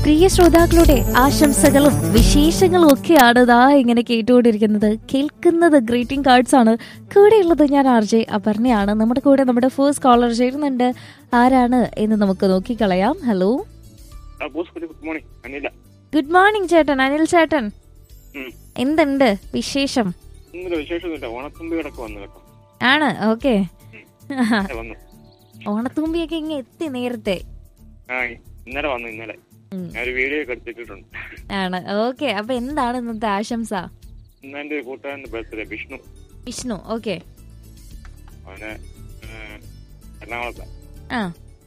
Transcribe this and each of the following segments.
പ്രിയ ശ്രോതാക്കളുടെ ആശംസകളും വിശേഷങ്ങളും ഒക്കെയാണ് ദാ ഇങ്ങനെ കേട്ടുകൊണ്ടിരിക്കുന്നത് കേൾക്കുന്നത് ഗ്രീറ്റിംഗ് കാർഡ്സ് ആണ് കൂടെയുള്ളത് ഞാൻ ആർ ജെ അപർണയാണ് നമ്മുടെ കൂടെ നമ്മുടെ ഫേസ്റ്റ് കോളർ ചേരുന്നുണ്ട് ആരാണ് എന്ന് നമുക്ക് നോക്കിക്കളയാം ഹലോ ആ boss good morning Anila good morning ചേട്ടൻ അനിൽ ചേട്ടൻ ഉം. എന്തുണ്ട് വിശേഷം ഇന്നൊരു വിശേഷമൊന്നുമില്ല ഓണത്തുമ്പി കിടക്ക് വന്നു കേട്ടോ ആണ് ഓക്കെ ഇന്നലെ വന്നു ഓണത്തുമ്പിയൊക്കെ ഇങ്ങ് എത്തി നേരത്തെ ആ ഇന്നലെ വന്നു ഇന്നലെ ഉം. ഞാൻ ഒരു വീഡിയോ ഒക്കെ എടുത്തിട്ടുണ്ട് ആണ് ഓക്കെ അപ്പൊ എന്താണ് ഇന്നത്തെ ആശംസ ഇന്ന് എന്റെ ഒരു കൂട്ടുകാരന്റെ ബർത്ത്ഡേ വിഷ്ണു വിഷ്ണു ഓക്കെ അവന് ആ, എറണാകുളത്ത് ആ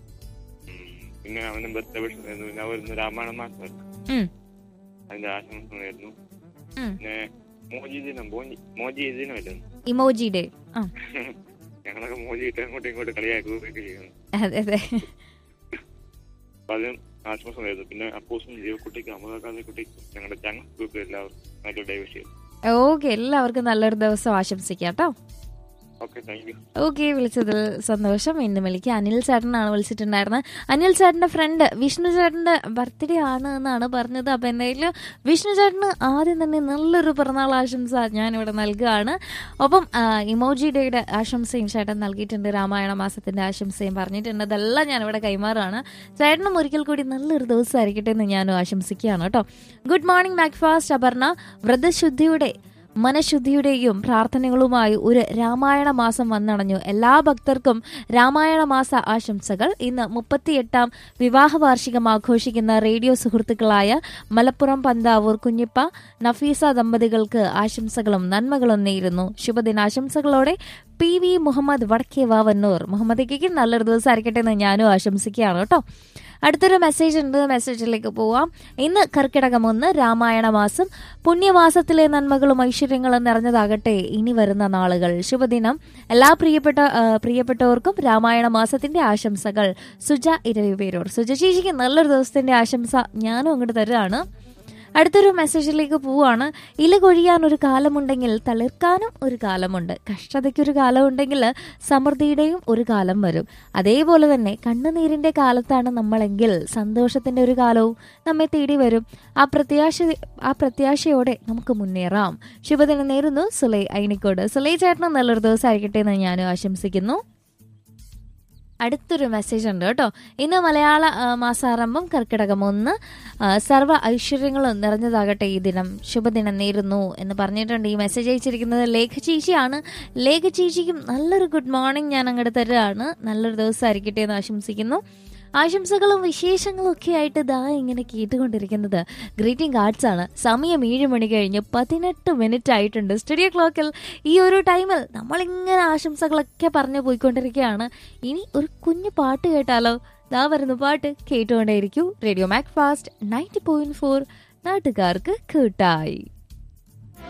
പിന്നെ അവന് ബർത്ത്ഡേ വിഷ്ണു ആയിരുന്നു പിന്നെ അവരുന്ന് രാമായണ മാസം ഉം, അതിന്റെ ആശംസകളായിരുന്നു ഉം. പിന്നെ മോജി ദിനം മോജി മോജി ദിനമായിരുന്നു ഇമോജി ഡേ ആ ഞങ്ങളൊക്കെ മോജി ഇട്ട് അങ്ങോട്ടും ഇങ്ങോട്ടും കളിയാക്കുകയൊക്കെ ചെയ്യുന്നു അതെ അതെ അപ്പൊ അതിനും ആശംസകളായിരുന്നു പിന്നെ അപ്പൂസും ജീവക്കുട്ടിക്കും അമൃതക്കാലക്കുട്ടിക്കും ഞങ്ങളുടെ ചങ്ങ ഗ്രൂപ്പ് എല്ലാവർക്കും നല്ലൊരു ഡേ വിഷയം ഓക്കെ എല്ലാവർക്കും നല്ലൊരു ദിവസം ആശംസിക്കാം കേട്ടോ ഓക്കെ താങ്ക് യു ഓക്കെ വിളിച്ചതിൽ സന്തോഷം വീണ്ടും വിളിക്കുക അനിൽ ചേട്ടനാണ് വിളിച്ചിട്ടുണ്ടായിരുന്നത് അനിൽ ചേട്ടന്റെ ഫ്രണ്ട് വിഷ്ണു ചേട്ടന്റെ ബർത്ത്ഡേ ആണ് എന്നാണ് പറഞ്ഞത് അപ്പൊ എന്തായാലും വിഷ്ണു ചേട്ടന് ആദ്യം തന്നെ നല്ലൊരു പിറന്നാൾ ആശംസ ഞാൻ ഇവിടെ നൽകുകയാണ് ഒപ്പം ആ, ഇമോജി ഡേയുടെ ആശംസയും ചേട്ടൻ നൽകിയിട്ടുണ്ട് രാമായണ മാസത്തിന്റെ ആശംസയും പറഞ്ഞിട്ടുണ്ട് അതെല്ലാം ഞാൻ ഇവിടെ കൈമാറാണ് ചേട്ടനും ഒരിക്കൽ കൂടി നല്ലൊരു ദിവസമായിരിക്കട്ടെ എന്ന് ഞാനും ആശംസിക്കുകയാണ് കേട്ടോ ഗുഡ് മോർണിംഗ് ബാക്ക്ഫാസ്റ്റ് അപർണ വ്രതശുദ്ധിയുടെ മനഃശുദ്ധിയുടെയും പ്രാർത്ഥനകളുമായി ഒരു രാമായണ മാസം വന്നണഞ്ഞു എല്ലാ ഭക്തർക്കും രാമായണ മാസ ആശംസകൾ ഇന്ന് മുപ്പത്തിയെട്ടാം വിവാഹ വാർഷികം ആഘോഷിക്കുന്ന റേഡിയോ സുഹൃത്തുക്കളായ മലപ്പുറം പന്താവൂർ കുഞ്ഞിപ്പ നഫീസ ദമ്പതികൾക്ക് ആശംസകളും നന്മകളും നേരുന്നു ശുഭദിനാശംസകളോടെ പി വി മുഹമ്മദ് വടക്കേ വാവന്നൂർ മുഹമ്മദിക്ക് നല്ലൊരു ദിവസം ആയിരിക്കട്ടെ എന്ന് ഞാനും ആശംസിക്കുകയാണ് കേട്ടോ അടുത്തൊരു മെസ്സേജ് ഉണ്ട് മെസ്സേജിലേക്ക് പോവാം ഇന്ന് കർക്കിടകം ഒന്ന് രാമായണ മാസം പുണ്യമാസത്തിലെ നന്മകളും ഐശ്വര്യങ്ങളും നിറഞ്ഞതാകട്ടെ ഇനി വരുന്ന നാളുകൾ ശുഭദിനം എല്ലാ പ്രിയപ്പെട്ട ആ, പ്രിയപ്പെട്ടവർക്കും രാമായണ മാസത്തിന്റെ ആശംസകൾ സുജ ഇരവിപേരൂർ സുജ ചേച്ചിക്ക് നല്ലൊരു ദിവസത്തിന്റെ ആശംസ ഞാനും അങ്ങോട്ട് തരുകയാണ് അടുത്തൊരു മെസ്സേജിലേക്ക് പോവാണ് ഇല കൊഴിയാൻ ഒരു കാലമുണ്ടെങ്കിൽ തളിർക്കാനും ഒരു കാലമുണ്ട് കഷ്ടതയ്ക്കൊരു കാലമുണ്ടെങ്കിൽ സമൃദ്ധിയുടെയും ഒരു കാലം വരും അതേപോലെ തന്നെ കണ്ണുനീരിന്റെ കാലത്താണ് നമ്മളെങ്കിൽ സന്തോഷത്തിന്റെ ഒരു കാലവും നമ്മെ തേടി വരും ആ പ്രത്യാശ ആ പ്രത്യാശയോടെ നമുക്ക് മുന്നേറാം ശുഭദിനം നേരുന്നു സുലൈ ഐനിക്കോട് സുലൈ ചേട്ടന് നല്ലൊരു ദിവസമായിരിക്കട്ടെ എന്ന് ഞാനും ആശംസിക്കുന്നു അടുത്തൊരു മെസ്സേജ് ഉണ്ട് കേട്ടോ ഇന്ന് മലയാള ആ, മാസാരംഭം കർക്കിടകം ഒന്ന് ആ, സർവ്വ ഐശ്വര്യങ്ങളും നിറഞ്ഞതാകട്ടെ ഈ ദിനം ശുഭദിനം നേരുന്നു എന്ന് പറഞ്ഞിട്ടുണ്ട് ഈ മെസ്സേജ് അയച്ചിരിക്കുന്നത് ലേഖ ചേച്ചിയാണ് ലേഖ ചേച്ചിക്കും നല്ലൊരു ഗുഡ് മോർണിംഗ് ഞാൻ അങ്ങോട്ട് തരുകയാണ് നല്ലൊരു ദിവസമായിരിക്കട്ടെ എന്ന് ആശംസിക്കുന്നു ആശംസകളും വിശേഷങ്ങളും ഒക്കെ ആയിട്ട് ദാ ഇങ്ങനെ കേട്ടുകൊണ്ടിരിക്കുന്നത് ഗ്രീറ്റിംഗ് കാർഡ്സ് ആണ് സമയം ഏഴ് മണി കഴിഞ്ഞ് പതിനെട്ട് മിനിറ്റ് ആയിട്ടുണ്ട് സ്റ്റുഡിയോ ക്ലോക്കിൽ ഈ ഒരു ടൈമിൽ നമ്മളിങ്ങനെ ആശംസകളൊക്കെ പറഞ്ഞു പോയിക്കൊണ്ടിരിക്കുകയാണ് ഇനി ഒരു കുഞ്ഞു പാട്ട് കേട്ടാലോ ദാ വരുന്ന പാട്ട് കേട്ടുകൊണ്ടേയിരിക്കൂ radio Mac fast ninety point four നാട്ടുകാർക്ക് കൂട്ടായി